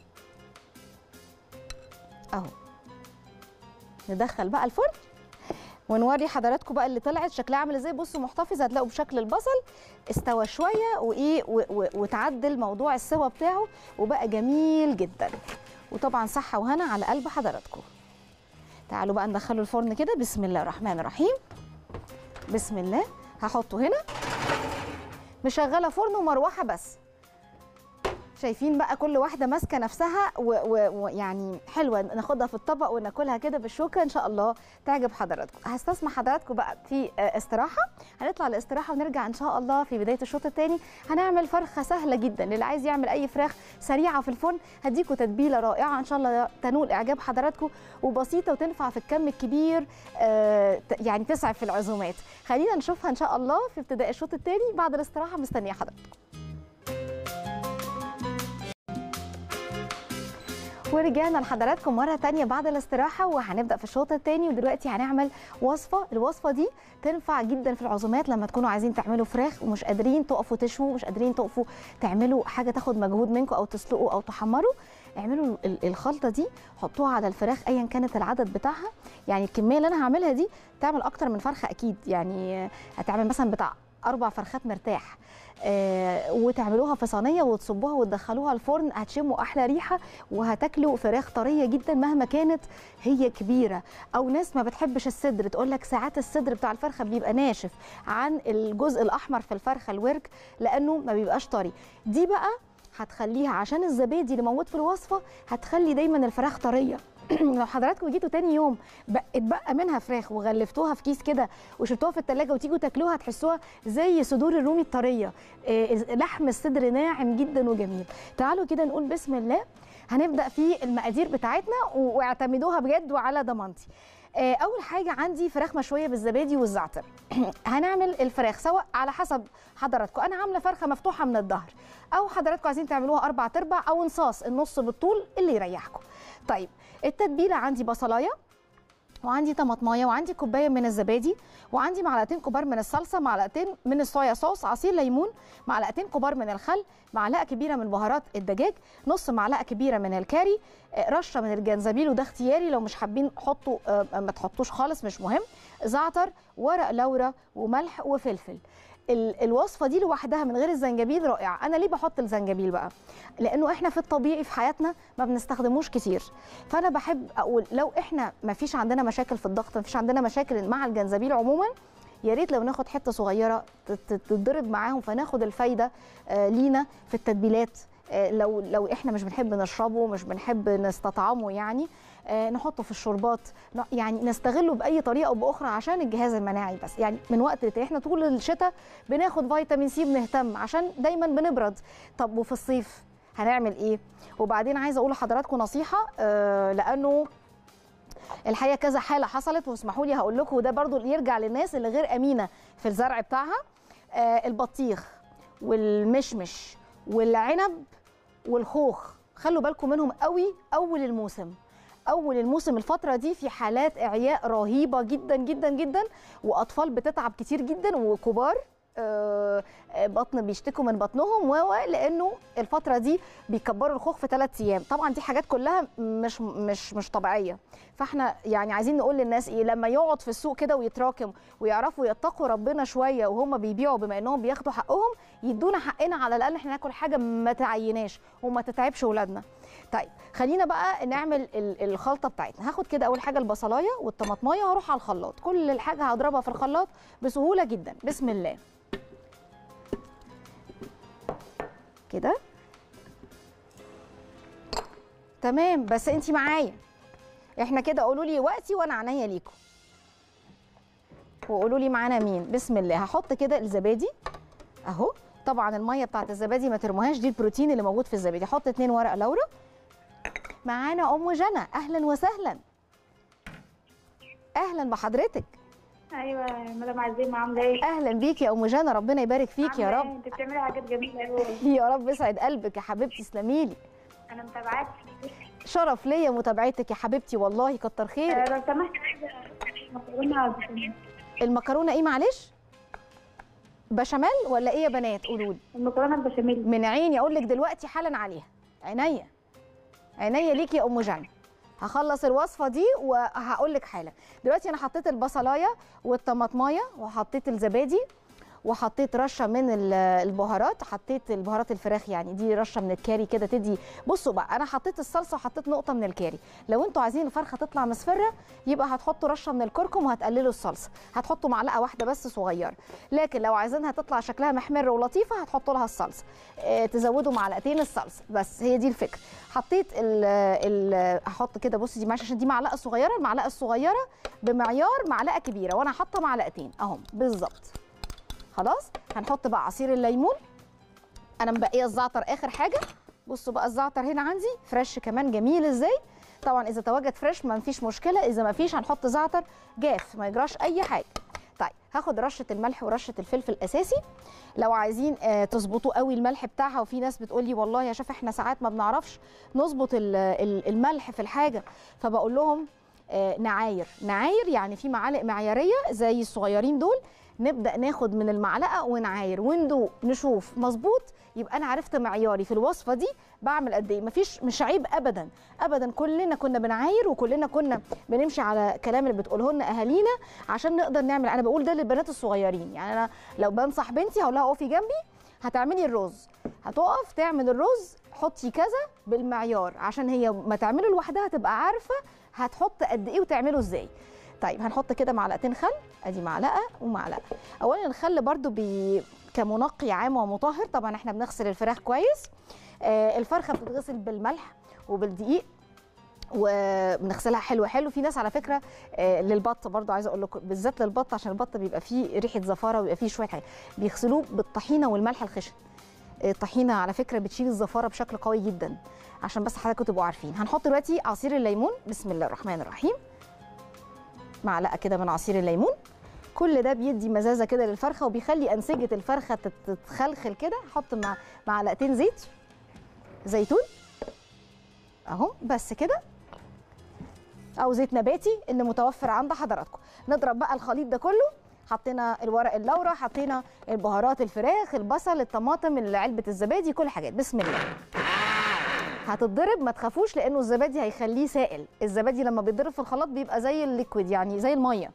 اهو ندخل بقى الفرن ونوري حضراتكم بقى اللي طلعت شكلها عامل ازاي بصوا محتفظ هتلاقوا بشكل البصل استوى شويه وايه و- و- وتعدل موضوع السوا بتاعه وبقى جميل جدا وطبعا صحه وهنا على قلب حضراتكم تعالوا بقى ندخله الفرن كده بسم الله الرحمن الرحيم بسم الله هحطه هنا مشغله فرن ومروحه بس شايفين بقى كل واحده ماسكه نفسها ويعني و... ويعني حلوه ناخدها في الطبق وناكلها كده بالشوكه ان شاء الله تعجب حضراتكم هستسمح حضراتكم بقى في آه، استراحه هنطلع الاستراحه ونرجع ان شاء الله في بدايه الشوط الثاني هنعمل فرخه سهله جدا للي عايز يعمل اي فراخ سريعه في الفرن هديكم تتبيله رائعه ان شاء الله تنول اعجاب حضراتكم وبسيطه وتنفع في الكم الكبير آه، ت- يعني تسعف في العزومات خلينا نشوفها ان شاء الله في ابتداء الشوط الثاني بعد الاستراحه مستنيه حضراتكم ورجعنا لحضراتكم مرة تانية بعد الاستراحة وهنبدأ في الشوط التاني ودلوقتي هنعمل وصفة الوصفة دي تنفع جدا في العزومات لما تكونوا عايزين تعملوا فراخ ومش قادرين تقفوا تشووا مش قادرين تقفوا تعملوا حاجة تاخد مجهود منكم أو تسلقوا أو تحمروا اعملوا ال- الخلطة دي حطوها على الفراخ أيا كانت العدد بتاعها يعني الكمية اللي أنا هعملها دي تعمل أكتر من فرخة أكيد يعني هتعمل مثلا بتاع أربع فرخات مرتاح آه وتعملوها في صينيه وتصبوها وتدخلوها الفرن هتشموا احلى ريحه وهتاكلوا فراخ طريه جدا مهما كانت هي كبيره او ناس ما بتحبش الصدر تقول لك ساعات الصدر بتاع الفرخه بيبقى ناشف عن الجزء الاحمر في الفرخه الورك لانه ما بيبقاش طري دي بقى هتخليها عشان الزبادي اللي موجود في الوصفه هتخلي دايما الفراخ طريه لو حضراتكم جيتوا تاني يوم بق- اتبقى منها فراخ وغلفتوها في كيس كده وشلتوها في التلاجة وتيجوا تاكلوها هتحسوها زي صدور الرومي الطريه آه، لحم الصدر ناعم جدا وجميل تعالوا كده نقول بسم الله هنبدا في المقادير بتاعتنا و- واعتمدوها بجد وعلى ضمانتي آه، اول حاجه عندي فراخ مشويه بالزبادي والزعتر هنعمل الفراخ سواء على حسب حضراتكم انا عامله فرخه مفتوحه من الظهر او حضراتكم عايزين تعملوها اربع تربع او نصاص النص بالطول اللي يريحكم طيب التتبيله عندي بصلايه وعندي طماطمايه وعندي كوبايه من الزبادي وعندي معلقتين كبار من الصلصه معلقتين من الصويا صوص عصير ليمون معلقتين كبار من الخل معلقه كبيره من بهارات الدجاج نص معلقه كبيره من الكاري آه، رشه من الجنزبيل وده اختياري لو مش حابين حطوا آه، ما تحطوش خالص مش مهم زعتر ورق لورا وملح وفلفل ال- الوصفه دي لوحدها من غير الزنجبيل رائعه انا ليه بحط الزنجبيل بقى لانه احنا في الطبيعي في حياتنا ما بنستخدموش كتير فانا بحب اقول لو احنا ما فيش عندنا مشاكل في الضغط ما فيش عندنا مشاكل مع الجنزبيل عموما يا ريت لو ناخد حته صغيره تت- تتضرب معاهم فناخد الفايده آه، لينا في التتبيلات آه، لو لو احنا مش بنحب نشربه مش بنحب نستطعمه يعني آه، نحطه في الشوربات ن- يعني نستغله باي طريقه او باخرى عشان الجهاز المناعي بس يعني من وقت للتاني احنا طول الشتاء بناخد فيتامين سي بنهتم عشان دايما بنبرد طب وفي الصيف هنعمل ايه وبعدين عايزه اقول لحضراتكم نصيحه آه، لانه الحقيقه كذا حاله حصلت واسمحوا لي هقول لكم وده برضو يرجع للناس اللي غير امينه في الزرع بتاعها آه، البطيخ والمشمش والعنب والخوخ خلوا بالكم منهم قوي اول الموسم اول الموسم الفتره دي في حالات اعياء رهيبه جدا جدا جدا واطفال بتتعب كتير جدا وكبار آه، آه، بطن بيشتكوا من بطنهم و و لانه الفتره دي بيكبروا الخوخ في ثلاث ايام طبعا دي حاجات كلها مش مش مش طبيعيه فاحنا يعني عايزين نقول للناس ايه لما يقعد في السوق كده ويتراكم ويعرفوا يتقوا ربنا شويه وهم بيبيعوا بما انهم بياخدوا حقهم يدونا حقنا على الاقل احنا ناكل حاجه ما تعيناش وما تتعبش اولادنا طيب خلينا بقى نعمل ال- الخلطه بتاعتنا هاخد كده اول حاجه البصلايه والطماطمايه وهروح على الخلاط كل الحاجه هضربها في الخلاط بسهوله جدا بسم الله كده تمام بس انت معايا احنا كده قولوا لي وقتي وانا عينيا ليكم وقولوا لي معانا مين بسم الله هحط كده الزبادي اهو طبعا الميه بتاعت الزبادي ما ترموهاش دي البروتين اللي موجود في الزبادي احط اتنين ورق لورا معانا ام جنى اهلا وسهلا اهلا بحضرتك ايوه يا مدام عزيمه عامله ايه؟ اهلا بيك يا ام جنى ربنا يبارك فيك يا عاملة رب إيه؟ انت بتعملي حاجات جميله قوي يا رب يسعد قلبك يا حبيبتي تسلميلي انا متابعاك شرف ليا متابعتك يا حبيبتي والله كتر خيرك آه، لو سمحت عايزه مكرونه بشاميل. المكرونه ايه معلش بشاميل ولا ايه يا بنات قولوا لي المكرونه البشاميل من عيني اقول لك دلوقتي حالا عليها عينيا عينيا ليكي يا ام جنى هخلص الوصفه دي وهقول لك حالا دلوقتي انا حطيت البصلايه والطماطمايه وحطيت الزبادي وحطيت رشه من ال- البهارات حطيت البهارات الفراخ يعني دي رشه من الكاري كده تدي بصوا بقى انا حطيت الصلصه وحطيت نقطه من الكاري لو انتوا عايزين الفرخه تطلع مصفره يبقى هتحطوا رشه من الكركم وهتقللوا الصلصه هتحطوا معلقه واحده بس صغيره لكن لو عايزينها تطلع شكلها محمر ولطيفه هتحطوا لها الصلصه آه، تزودوا معلقتين الصلصه بس هي دي الفكره حطيت ال ال احط كده بصي دي معلش عشان دي معلقه صغيره المعلقه الصغيره بمعيار معلقه كبيره وانا حاطه معلقتين اهم بالظبط خلاص هنحط بقى عصير الليمون انا مبقيه الزعتر اخر حاجه بصوا بقى الزعتر هنا عندي فريش كمان جميل ازاي طبعا اذا تواجد فريش ما فيش مشكله اذا ما فيش هنحط زعتر جاف ما يجراش اي حاجه طيب هاخد رشه الملح ورشه الفلفل الاساسي لو عايزين آه، تظبطوا قوي الملح بتاعها وفي ناس بتقول لي والله يا شيف احنا ساعات ما بنعرفش نظبط ال- ال- الملح في الحاجه فبقول لهم آه، نعاير نعاير يعني في معالق معياريه زي الصغيرين دول نبدا ناخد من المعلقه ونعاير وندوق نشوف مظبوط يبقى انا عرفت معياري في الوصفه دي بعمل قد ايه مفيش مش عيب ابدا ابدا كلنا كنا بنعاير وكلنا كنا بنمشي على كلام اللي بتقوله لنا اهالينا عشان نقدر نعمل انا بقول ده للبنات الصغيرين يعني انا لو بنصح بنتي هقول لها اقفي جنبي هتعملي الرز هتقف تعمل الرز حطي كذا بالمعيار عشان هي ما تعمله لوحدها تبقى عارفه هتحط قد ايه وتعمله ازاي طيب هنحط كده معلقتين خل ادي معلقه ومعلقه اولا الخل برضو بي كمنقي عام ومطهر طبعا احنا بنغسل الفراخ كويس آه الفرخه بتتغسل بالملح وبالدقيق وبنغسلها حلو حلو في ناس على فكره آه للبط برضو عايزه اقول لكم بالذات للبط عشان البط بيبقى فيه ريحه زفاره وبيبقى فيه شويه حاجه بيغسلوه بالطحينه والملح الخشن آه، الطحينه على فكره بتشيل الزفاره بشكل قوي جدا عشان بس حضراتكم تبقوا عارفين هنحط دلوقتي عصير الليمون بسم الله الرحمن الرحيم معلقه كده من عصير الليمون كل ده بيدي مزازه كده للفرخه وبيخلي انسجه الفرخه تت- تتخلخل كده احط مع معلقتين زيت زيتون اهو بس كده او زيت نباتي اللي متوفر عند حضراتكم نضرب بقى الخليط ده كله حطينا الورق اللورا حطينا البهارات الفراخ البصل الطماطم علبه الزبادي كل حاجات بسم الله هتتضرب ما تخافوش لانه الزبادي هيخليه سائل الزبادي لما بيتضرب في الخلاط بيبقى زي الليكويد يعني زي الميه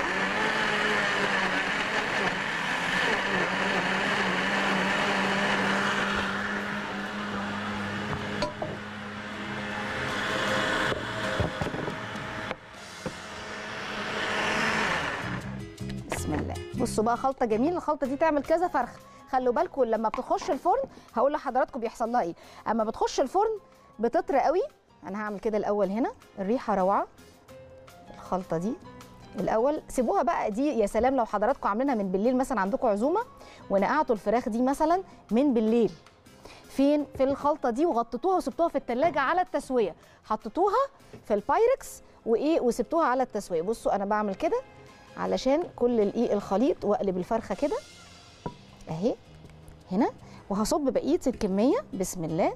بسم الله بصوا بقى خلطه جميله الخلطه دي تعمل كذا فرخ خلوا بالكم لما بتخش الفرن هقول لحضراتكم بيحصل لها ايه اما بتخش الفرن بتطرى قوي انا هعمل كده الاول هنا الريحه روعه الخلطه دي الاول سيبوها بقى دي يا سلام لو حضراتكم عاملينها من بالليل مثلا عندكم عزومه ونقعتوا الفراخ دي مثلا من بالليل فين في الخلطه دي وغطيتوها وسبتوها في التلاجة على التسويه حطيتوها في البايركس وايه وسبتوها على التسويه بصوا انا بعمل كده علشان كل الايه الخليط واقلب الفرخه كده اهي هنا وهصب بقيه الكميه بسم الله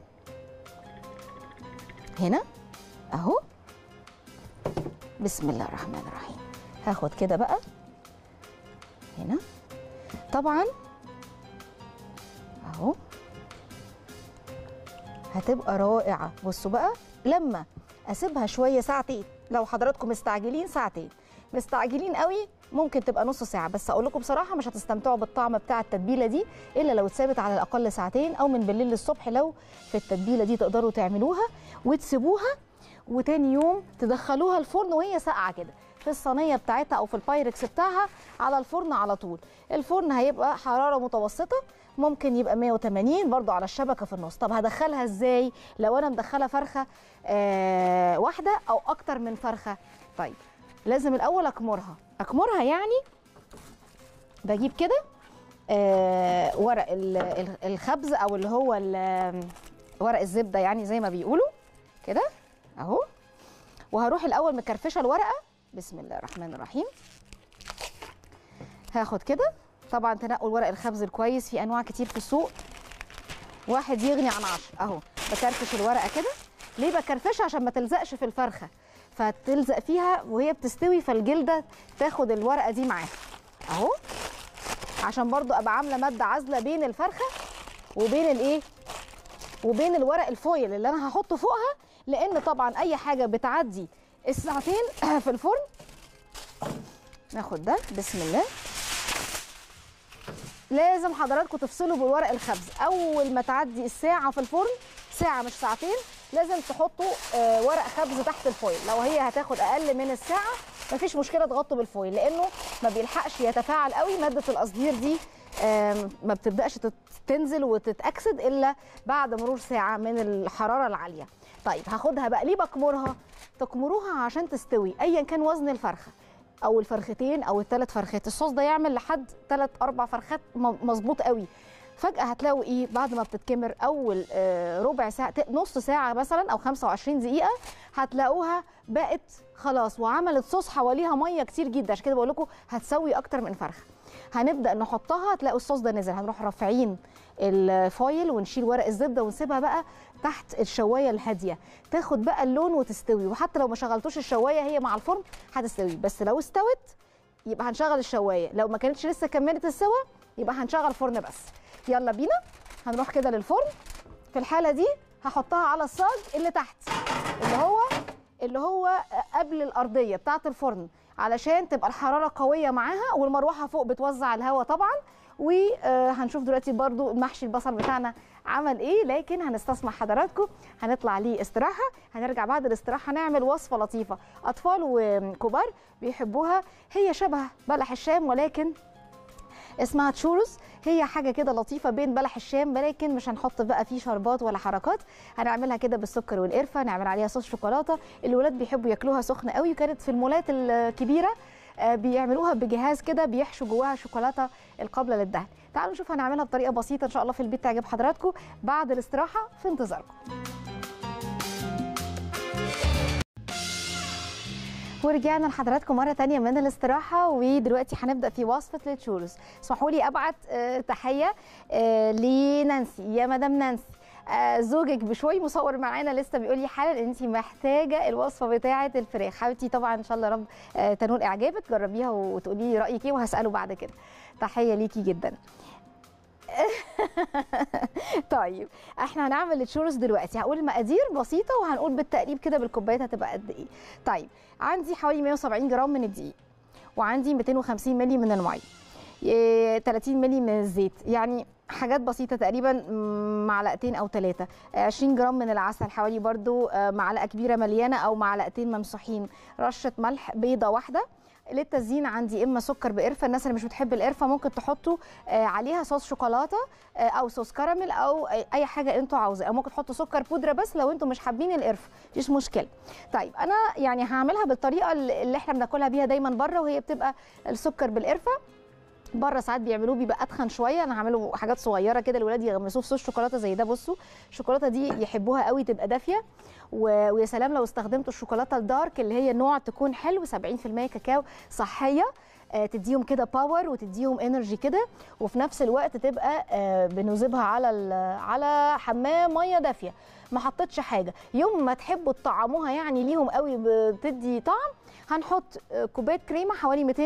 هنا اهو بسم الله الرحمن الرحيم هاخد كده بقى هنا طبعا اهو هتبقى رائعه بصوا بقى لما اسيبها شويه ساعتين لو حضراتكم مستعجلين ساعتين مستعجلين قوي ممكن تبقى نص ساعه بس اقول لكم بصراحه مش هتستمتعوا بالطعم بتاع التتبيله دي الا لو اتسابت على الاقل ساعتين او من بالليل للصبح لو في التتبيله دي تقدروا تعملوها وتسيبوها وتاني يوم تدخلوها الفرن وهي ساقعه كده في الصينيه بتاعتها او في البايركس بتاعها على الفرن على طول الفرن هيبقى حراره متوسطه ممكن يبقى 180 برضو على الشبكه في النص طب هدخلها ازاي لو انا مدخله فرخه آه واحده او اكتر من فرخه طيب لازم الاول اكمرها اكمرها يعني بجيب كده آه ورق ال- ال- الخبز او اللي هو ال- ورق الزبده يعني زي ما بيقولوا كده اهو وهروح الاول مكرفشه الورقه بسم الله الرحمن الرحيم هاخد كده طبعا تنقوا ورق الخبز الكويس في انواع كتير في السوق واحد يغني عن عشر اهو بكرفش الورقه كده ليه بكرفشها عشان ما تلزقش في الفرخه فتلزق فيها وهي بتستوي فالجلده تاخد الورقه دي معاها اهو عشان برضو ابقى عامله ماده عازله بين الفرخه وبين الايه وبين الورق الفويل اللي انا هحطه فوقها لان طبعا اي حاجه بتعدي الساعتين في الفرن ناخد ده بسم الله لازم حضراتكم تفصلوا بالورق الخبز اول ما تعدي الساعه في الفرن ساعه مش ساعتين لازم تحطوا آه، ورق خبز تحت الفويل لو هي هتاخد اقل من الساعه مفيش مشكله تغطوا بالفويل لانه ما بيلحقش يتفاعل قوي ماده القصدير دي آم، ما بتبداش تت- تنزل وتتاكسد الا بعد مرور ساعه من الحراره العاليه طيب هاخدها بقى ليه بكمرها تكمروها عشان تستوي ايا كان وزن الفرخه او الفرختين او الثلاث فرخات الصوص ده يعمل لحد ثلاث اربع فرخات م- مظبوط قوي فجاه هتلاقوا ايه بعد ما بتتكمر اول آه، ربع ساعه ت- نص ساعه مثلا او 25 دقيقه هتلاقوها بقت خلاص وعملت صوص حواليها ميه كتير جدا عشان كده بقول لكم هتسوي اكتر من فرخه هنبدا نحطها هتلاقوا الصوص ده نزل هنروح رافعين الفويل ونشيل ورق الزبده ونسيبها بقى تحت الشوايه الهاديه تاخد بقى اللون وتستوي وحتى لو ما شغلتوش الشوايه هي مع الفرن هتستوي بس لو استوت يبقى هنشغل الشوايه لو ما كانتش لسه كملت السوا يبقى هنشغل فرن بس يلا بينا هنروح كده للفرن في الحاله دي هحطها على الصاج اللي تحت اللي هو اللي هو قبل الارضيه بتاعه الفرن علشان تبقى الحراره قويه معاها والمروحه فوق بتوزع الهواء طبعا وهنشوف دلوقتي برضو محشي البصل بتاعنا عمل ايه لكن هنستسمح حضراتكم هنطلع ليه استراحه هنرجع بعد الاستراحه نعمل وصفه لطيفه اطفال وكبار بيحبوها هي شبه بلح الشام ولكن اسمها تشورس هي حاجه كده لطيفه بين بلح الشام ولكن مش هنحط بقى فيه شربات ولا حركات هنعملها كده بالسكر والقرفه نعمل عليها صوص شوكولاته الولاد بيحبوا ياكلوها سخنه قوي وكانت في المولات الكبيره آه، بيعملوها بجهاز كده بيحشوا جواها شوكولاته القابله للدهن تعالوا نشوف هنعملها بطريقه بسيطه ان شاء الله في البيت تعجب حضراتكم بعد الاستراحه في انتظاركم ورجعنا لحضراتكم مرة تانية من الاستراحة ودلوقتي هنبدأ في وصفة التشورس اسمحوا لي أبعت آه، تحية آه، لنانسي يا مدام نانسي آه، زوجك بشوي مصور معانا لسه بيقول لي حالا ان انت محتاجه الوصفه بتاعه الفراخ حبيبتي طبعا ان شاء الله رب آه، تنول اعجابك جربيها وتقولي لي رايك ايه وهساله بعد كده تحيه ليكي جدا طيب احنا هنعمل التشورس دلوقتي هقول المقادير بسيطه وهنقول بالتقريب كده بالكوبايات هتبقى قد ايه طيب عندي حوالي 170 جرام من الدقيق وعندي 250 مللي من الميه إيه، 30 مللي من الزيت يعني حاجات بسيطة تقريبا مم، معلقتين أو ثلاثة 20 جرام من العسل حوالي برضو آه، معلقة كبيرة مليانة أو معلقتين ممسوحين رشة ملح بيضة واحدة للتزيين عندي اما سكر بقرفه الناس اللي مش بتحب القرفه ممكن تحطوا آه، عليها صوص شوكولاته آه، او صوص كراميل او أي- اي حاجه انتوا عاوزاه او ممكن تحطوا سكر بودره بس لو انتوا مش حابين القرفه مفيش مشكله طيب انا يعني هعملها بالطريقه اللي اللي احنا بناكلها بيها دايما بره وهي بتبقى السكر بالقرفه بره ساعات بيعملوه بيبقى اتخن شويه انا هعمله حاجات صغيره كده الولاد يغمسوه في صوص شوكولاته زي ده بصوا الشوكولاته دي يحبوها قوي تبقى دافيه و- ويا سلام لو استخدمتوا الشوكولاته الدارك اللي هي نوع تكون حلو 70% كاكاو صحيه آه، تديهم كده باور وتديهم انرجي كده وفي نفس الوقت تبقى آه، بنوزبها على ال- على حمام ميه دافيه ما حطيتش حاجه يوم ما تحبوا تطعموها يعني ليهم قوي بتدي طعم هنحط آه، كوبايه كريمه حوالي 200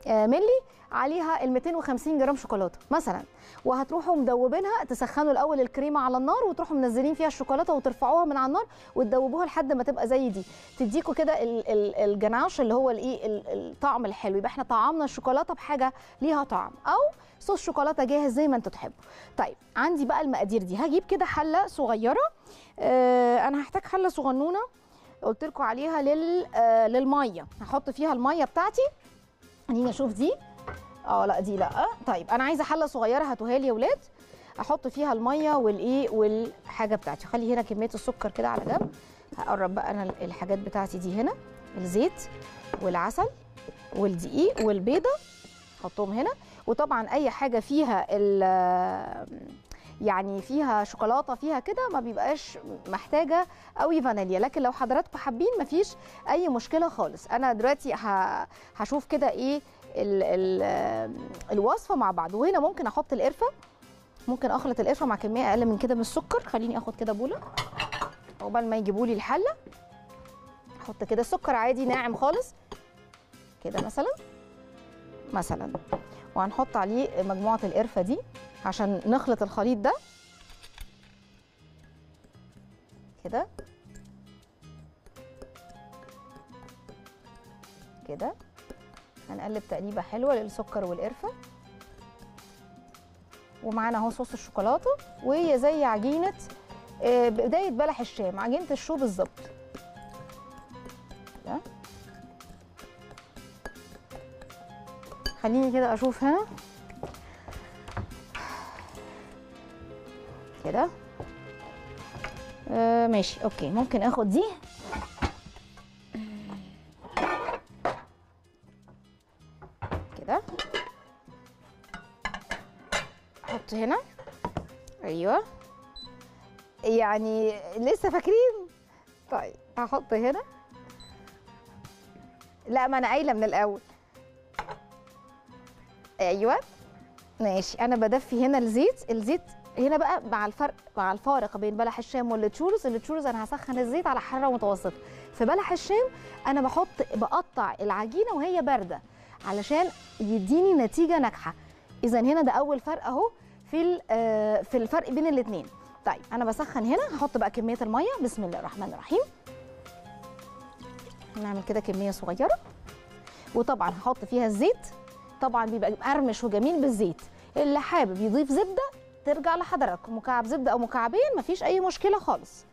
آه، ملي عليها ال 250 جرام شوكولاته مثلا وهتروحوا مدوبينها تسخنوا الاول الكريمه على النار وتروحوا منزلين فيها الشوكولاته وترفعوها من على النار وتدوبوها لحد ما تبقى زي دي تديكوا كده ال- ال- الجناش اللي هو الايه ال- الطعم الحلو يبقى احنا طعمنا الشوكولاته بحاجه ليها طعم او صوص شوكولاته جاهز زي ما انتوا تحبوا طيب عندي بقى المقادير دي هجيب كده حله صغيره آه انا هحتاج حله صغنونه قلت لكم عليها لل آه للميه هحط فيها الميه بتاعتي خليني اشوف دي اه لا دي لا طيب انا عايزه حله صغيره هاتوها لي يا ولاد احط فيها الميه والايه والحاجه بتاعتي خلي هنا كميه السكر كده على جنب هقرب بقى انا الحاجات بتاعتي دي هنا الزيت والعسل والدقيق والبيضه احطهم هنا وطبعا اي حاجه فيها ال يعني فيها شوكولاته فيها كده ما بيبقاش محتاجه قوي فانيليا لكن لو حضراتكم حابين مفيش اي مشكله خالص انا دلوقتي ه- هشوف كده ايه ال ال الوصفه مع بعض وهنا ممكن احط القرفه ممكن اخلط القرفه مع كميه اقل من كده من السكر خليني اخد كده بوله عقبال ما يجيبوا لي الحله احط كده سكر عادي ناعم خالص كده مثلا مثلا وهنحط عليه مجموعه القرفه دي عشان نخلط الخليط ده كده كده هنقلب تقليبه حلوه للسكر والقرفه ومعانا اهو صوص الشوكولاته وهي زي عجينه آه، بدايه بلح الشام عجينه الشو بالظبط كده. خليني كده اشوف هنا كده آه ماشي اوكي ممكن اخد دي كده احط هنا ايوه يعني لسه فاكرين طيب هحط هنا لا ما انا قايله من الاول ايوه ماشي انا بدفي هنا الزيت الزيت هنا بقى مع الفرق مع الفارق بين بلح الشام والتشورز التشورز انا هسخن الزيت على حراره متوسطه في بلح الشام انا بحط بقطع العجينه وهي بارده علشان يديني نتيجه ناجحه اذا هنا ده اول فرق اهو في ال- آه، في الفرق بين الاثنين طيب انا بسخن هنا هحط بقى كميه الميه بسم الله الرحمن الرحيم نعمل كده كميه صغيره وطبعا هحط فيها الزيت طبعا بيبقى مقرمش وجميل بالزيت اللي حابب يضيف زبده ترجع لحضراتكم مكعب زبده او مكعبين مفيش اي مشكله خالص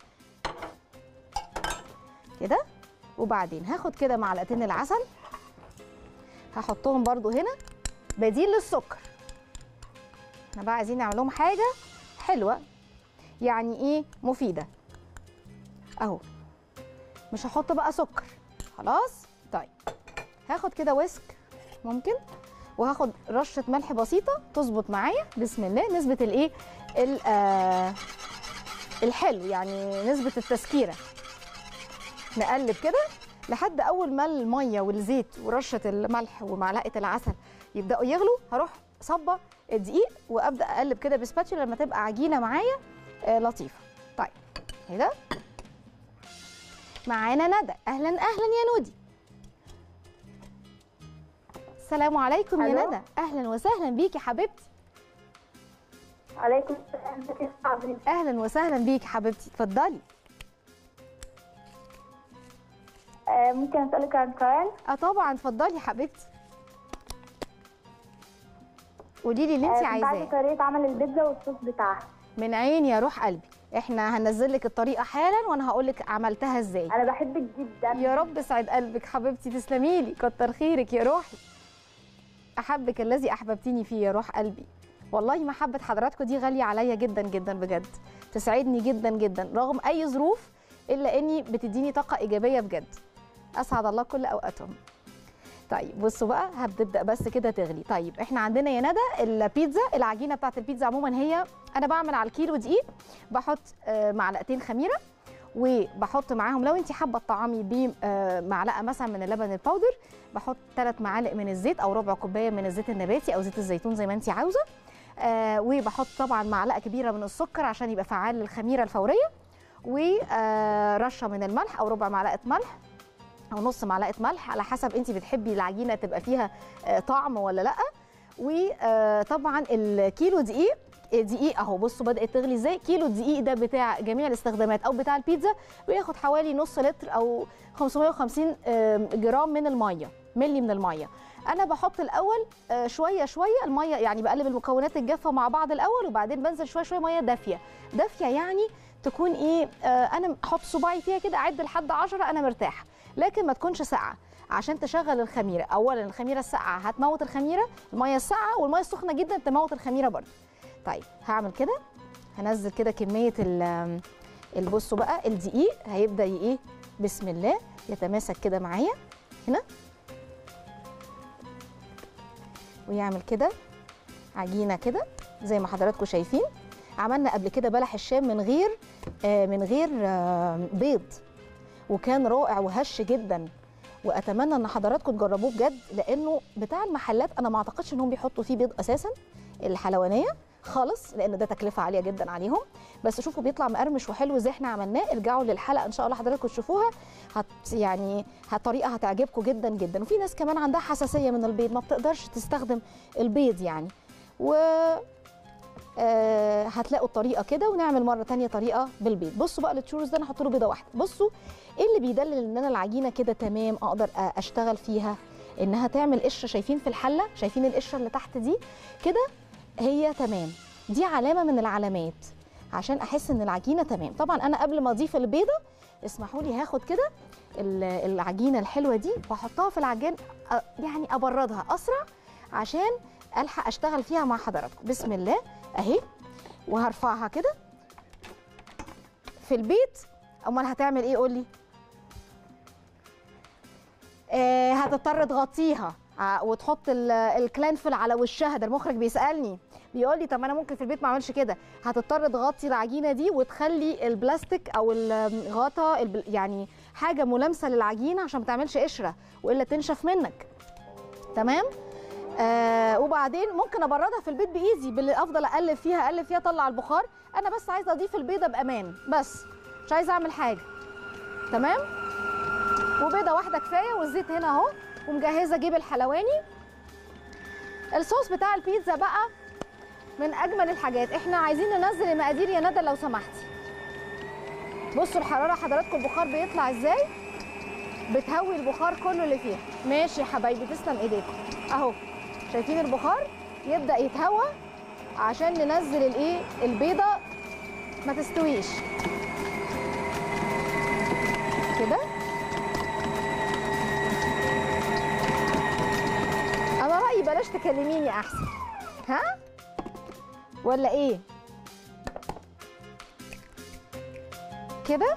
كده وبعدين هاخد كده معلقتين العسل هحطهم برضو هنا بديل للسكر احنا بقى عايزين نعمل لهم حاجه حلوه يعني ايه مفيده اهو مش هحط بقى سكر خلاص طيب هاخد كده ويسك ممكن وهاخد رشه ملح بسيطه تظبط معايا بسم الله نسبه الايه ال- آه، الحلو يعني نسبه التسكيره نقلب كده لحد اول ما الميه والزيت ورشه الملح ومعلقه العسل يبداوا يغلوا هروح صبه الدقيق وابدا اقلب كده بسباتشولا لما تبقى عجينه معايا آه لطيفه طيب كده معانا ندى اهلا اهلا يا نودي السلام عليكم يا ألو. ندى اهلا وسهلا بيكي حبيبتي عليكم السلام ازيك يا صاحبي اهلا وسهلا بيكي حبيبتي اتفضلي آه، ممكن اسالك عن سؤال اه طبعا اتفضلي يا حبيبتي قولي لي اللي انت آه، كنت عايزه عايزاه طريقه عمل البيتزا والصوص بتاعها من عيني يا روح قلبي احنا هنزل لك الطريقه حالا وانا هقول لك عملتها ازاي انا بحبك جدا يا رب اسعد قلبك حبيبتي تسلمي لي كتر خيرك يا روحي احبك الذي احببتني فيه يا روح قلبي والله محبه حضراتكم دي غاليه عليا جدا جدا بجد تسعدني جدا جدا رغم اي ظروف الا اني بتديني طاقه ايجابيه بجد اسعد الله كل اوقاتهم طيب بصوا بقى هبتبدا بس كده تغلي طيب احنا عندنا يا ندى البيتزا العجينه بتاعت البيتزا عموما هي انا بعمل على الكيلو دقيق بحط آه، معلقتين خميره وبحط معاهم لو انت حابه تطعمي بمعلقه مثلا من اللبن الباودر بحط ثلاث معالق من الزيت او ربع كوبايه من الزيت النباتي او زيت الزيتون زي ما انت عاوزه آه وبحط طبعا معلقه كبيره من السكر عشان يبقى فعال للخميره الفوريه ورشه من الملح او ربع معلقه ملح او نص معلقه ملح على حسب انت بتحبي العجينه تبقى فيها آه، طعم ولا لا وطبعا الكيلو دقيق دقيق اهو بصوا بدات تغلي ازاي كيلو الدقيق ده بتاع جميع الاستخدامات او بتاع البيتزا بياخد حوالي نص لتر او 550 آم، جرام من الميه ملي من الميه انا بحط الاول آه، شويه شويه الميه يعني بقلب المكونات الجافه مع بعض الاول وبعدين بنزل شويه شويه ميه دافيه دافيه يعني تكون ايه آه، انا احط صباعي فيها كده اعد لحد 10 انا مرتاحه لكن ما تكونش ساقعه عشان تشغل الخميره اولا الخميره الساقعه هتموت الخميره الميه الساقعه والميه السخنه جدا تموت الخميره برضه طيب هعمل كده هنزل كده كميه ال- البصوا بقى الدقيق هيبدا ي- ايه بسم الله يتماسك كده معايا هنا ويعمل كده عجينه كده زي ما حضراتكم شايفين عملنا قبل كده بلح الشام من غير آه من غير آه بيض وكان رائع وهش جدا واتمنى ان حضراتكم تجربوه بجد لانه بتاع المحلات انا ما اعتقدش انهم بيحطوا فيه بيض اساسا الحلوانيه خالص لان ده تكلفه عاليه جدا عليهم بس شوفوا بيطلع مقرمش وحلو زي احنا عملناه ارجعوا للحلقه ان شاء الله حضراتكم تشوفوها هت يعني الطريقه هتعجبكم جدا جدا وفي ناس كمان عندها حساسيه من البيض ما بتقدرش تستخدم البيض يعني و آه هتلاقوا الطريقه كده ونعمل مره تانية طريقه بالبيض بصوا بقى التشورز ده انا هحط له بيضه واحده بصوا ايه اللي بيدلل ان انا العجينه كده تمام اقدر أ- اشتغل فيها انها تعمل قشره شايفين في الحله شايفين القشره اللي تحت دي كده هي تمام دي علامه من العلامات عشان احس ان العجينه تمام طبعا انا قبل ما اضيف البيضه اسمحوا لي هاخد كده ال- العجينه الحلوه دي واحطها في العجين أ- يعني ابردها اسرع عشان الحق اشتغل فيها مع حضراتكم بسم الله اهي وهرفعها كده في البيت امال هتعمل ايه قولي آه هتضطر تغطيها ع- وتحط ال- الكلانفل على وشها ده المخرج بيسالني بيقول لي طب انا ممكن في البيت ما اعملش كده هتضطر تغطي العجينه دي وتخلي البلاستيك او الغطا الب- يعني حاجه ملامسه للعجينه عشان ما تعملش قشره والا تنشف منك تمام آه وبعدين ممكن ابردها في البيت بايدي باللي افضل اقلب فيها اقلب فيها اطلع البخار انا بس عايزه اضيف البيضه بامان بس مش عايزه اعمل حاجه تمام وبيضه واحده كفايه والزيت هنا اهو ومجهزه جيب الحلواني الصوص بتاع البيتزا بقى من اجمل الحاجات احنا عايزين ننزل المقادير يا ندى لو سمحتي بصوا الحراره حضراتكم البخار بيطلع ازاي بتهوي البخار كله اللي فيها ماشي يا حبايبي تسلم ايديكم اهو شايفين البخار يبدا يتهوى عشان ننزل الايه البيضه ما تستويش كده انا رايي بلاش تكلميني احسن ها ولا ايه كده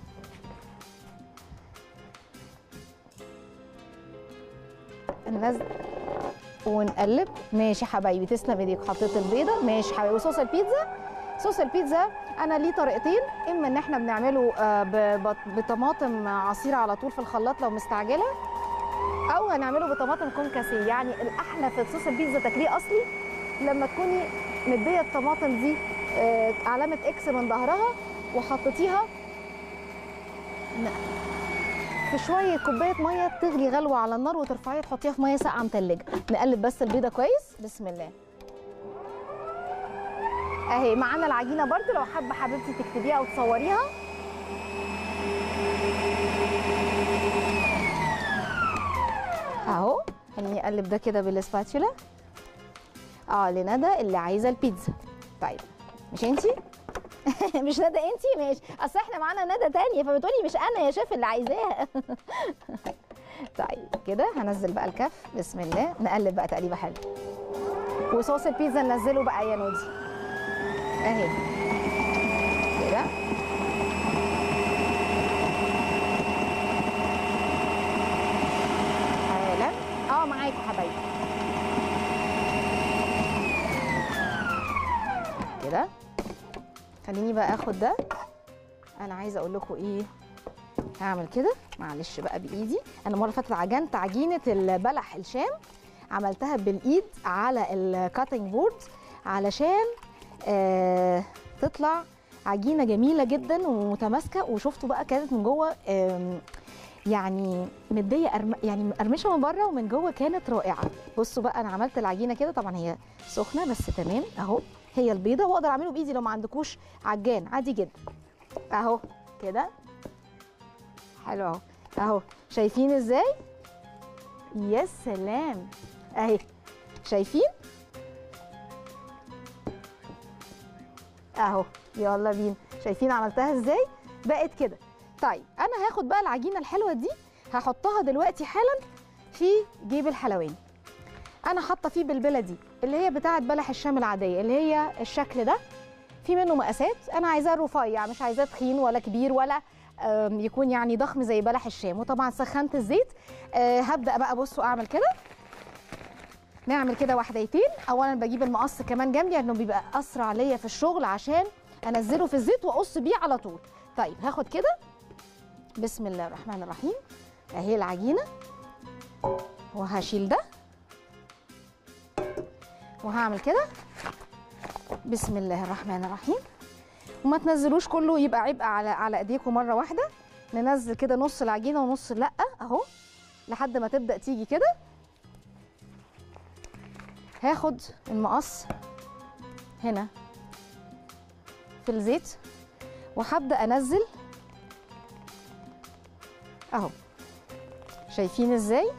الناس ونقلب ماشي يا حبايبي تسلم ايديك حطيت البيضه ماشي حبايبي وصوص البيتزا صوص البيتزا انا ليه طريقتين اما ان احنا بنعمله آه، ب- بط- بطماطم عصير على طول في الخلاط لو مستعجله او هنعمله بطماطم كونكاسيه يعني الاحلى في صوص البيتزا تاكليه اصلي لما تكوني مديه الطماطم دي آه، علامه اكس من ظهرها وحطيتيها ن- في شويه كوبايه ميه تغلي غلوه على النار وترفعيها تحطيها في ميه ساقعه متلجه نقلب بس البيضه كويس بسم الله اهي معانا العجينه برضو لو حابه حبيبتي تكتبيها او تصوريها اهو خليني اقلب ده كده بالسباتشولا اه لندى اللي عايزه البيتزا طيب مش انتي مش ندى انتي ماشي اصل احنا معانا ندى تانية فبتقولي مش انا يا شيف اللي عايزاها طيب كده هنزل بقى الكف بسم الله نقلب بقى تقليبه حلوه وصوص البيتزا ننزله بقى يا نودي اهي كده حالا اه معاكم حبايبي كده خليني بقى اخد ده انا عايزه اقول لكم ايه هعمل كده معلش بقى بايدي انا مره فاتت عجنت عجينه البلح الشام عملتها بالايد على الكاتنج بورد علشان آه تطلع عجينه جميله جدا ومتماسكه وشفتوا بقى كانت من جوه آم، يعني مديه أرم... يعني مقرمشه من بره ومن جوه كانت رائعه بصوا بقى انا عملت العجينه كده طبعا هي سخنه بس تمام اهو هي البيضه واقدر اعمله بايدي لو ما عندكوش عجان عادي جدا اهو كده حلو اهو اهو شايفين ازاي يا سلام اهي شايفين اهو يلا بينا شايفين عملتها ازاي بقت كده طيب انا هاخد بقى العجينه الحلوه دي هحطها دلوقتي حالا في جيب الحلواني انا حاطه فيه بالبله دي اللي هي بتاعه بلح الشام العاديه اللي هي الشكل ده في منه مقاسات انا عايزاه رفيع مش عايزاه تخين ولا كبير ولا آم، يكون يعني ضخم زي بلح الشام وطبعا سخنت الزيت آه، هبدا بقى بصوا اعمل كده نعمل كده واحدتين اولا بجيب المقص كمان جنبي لانه بيبقى اسرع ليا في الشغل عشان انزله في الزيت واقص بيه على طول طيب هاخد كده بسم الله الرحمن الرحيم اهي العجينه وهشيل ده وهعمل كده بسم الله الرحمن الرحيم وما تنزلوش كله يبقى عبء على على ايديكم مره واحده ننزل كده نص العجينه ونص لا اهو لحد ما تبدا تيجي كده هاخد المقص هنا في الزيت وهبدا انزل اهو شايفين ازاي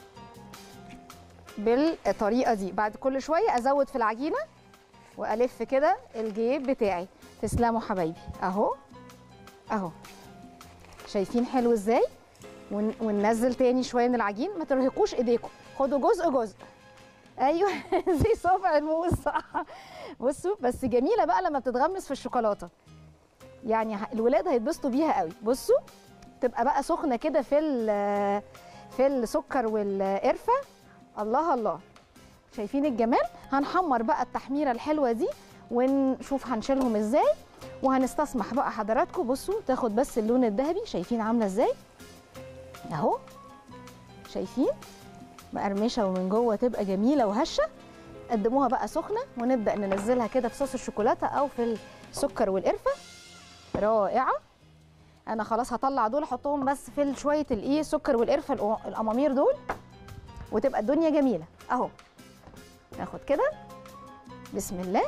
بالطريقه دي بعد كل شويه ازود في العجينه والف كده الجيب بتاعي تسلموا حبايبي اهو اهو شايفين حلو ازاي ون- وننزل تاني شويه من العجين ما ترهقوش ايديكم خدوا جزء جزء ايوه زي صابع الموز صح بصوا بس جميله بقى لما بتتغمس في الشوكولاته يعني ه- الولاد هيتبسطوا بيها قوي بصوا تبقى بقى سخنه كده في ال- في السكر والقرفه الله الله شايفين الجمال هنحمر بقى التحميره الحلوه دي ونشوف هنشيلهم ازاي وهنستسمح بقى حضراتكم بصوا تاخد بس اللون الذهبي شايفين عامله ازاي اهو شايفين مقرمشه ومن جوه تبقى جميله وهشه قدموها بقى سخنه ونبدا ننزلها كده في صوص الشوكولاته او في السكر والقرفه رائعه انا خلاص هطلع دول احطهم بس في شويه الايه سكر والقرفه الأ- الامامير دول وتبقى الدنيا جميله اهو ناخد كده بسم الله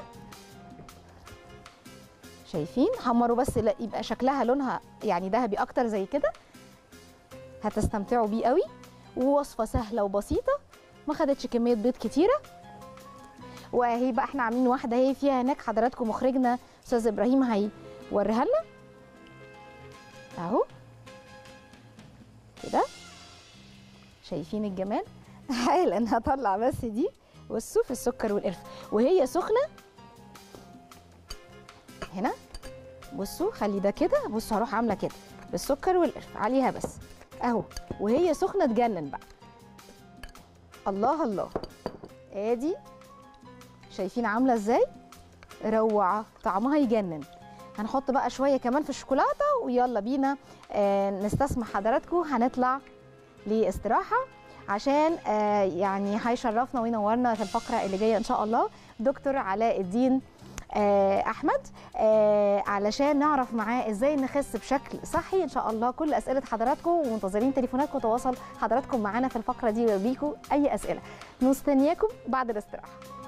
شايفين حمروا بس لا يبقى شكلها لونها يعني ذهبي اكتر زي كده هتستمتعوا بيه قوي ووصفه سهله وبسيطه ما خدتش كميه بيض كتيره واهي بقى احنا عاملين واحده اهي فيها هناك حضراتكم مخرجنا استاذ ابراهيم هيوريها لنا اهو كده شايفين الجمال حالا هطلع بس دي بصوا في السكر والقرفه وهي سخنه هنا بصوا خلي ده كده بصوا هروح عامله كده بالسكر والقرفه عليها بس اهو وهي سخنه تجنن بقى الله الله ادي شايفين عامله ازاي روعه طعمها يجنن هنحط بقى شويه كمان في الشوكولاته ويلا بينا آه نستسمح حضراتكم هنطلع لاستراحه عشان آه يعني هيشرفنا وينورنا في الفقره اللي جايه ان شاء الله دكتور علاء الدين آه احمد آه علشان نعرف معاه ازاي نخس بشكل صحي ان شاء الله كل اسئله حضراتكم ومنتظرين تليفوناتكم وتواصل حضراتكم معانا في الفقره دي وبيكم اي اسئله مستنياكم بعد الاستراحه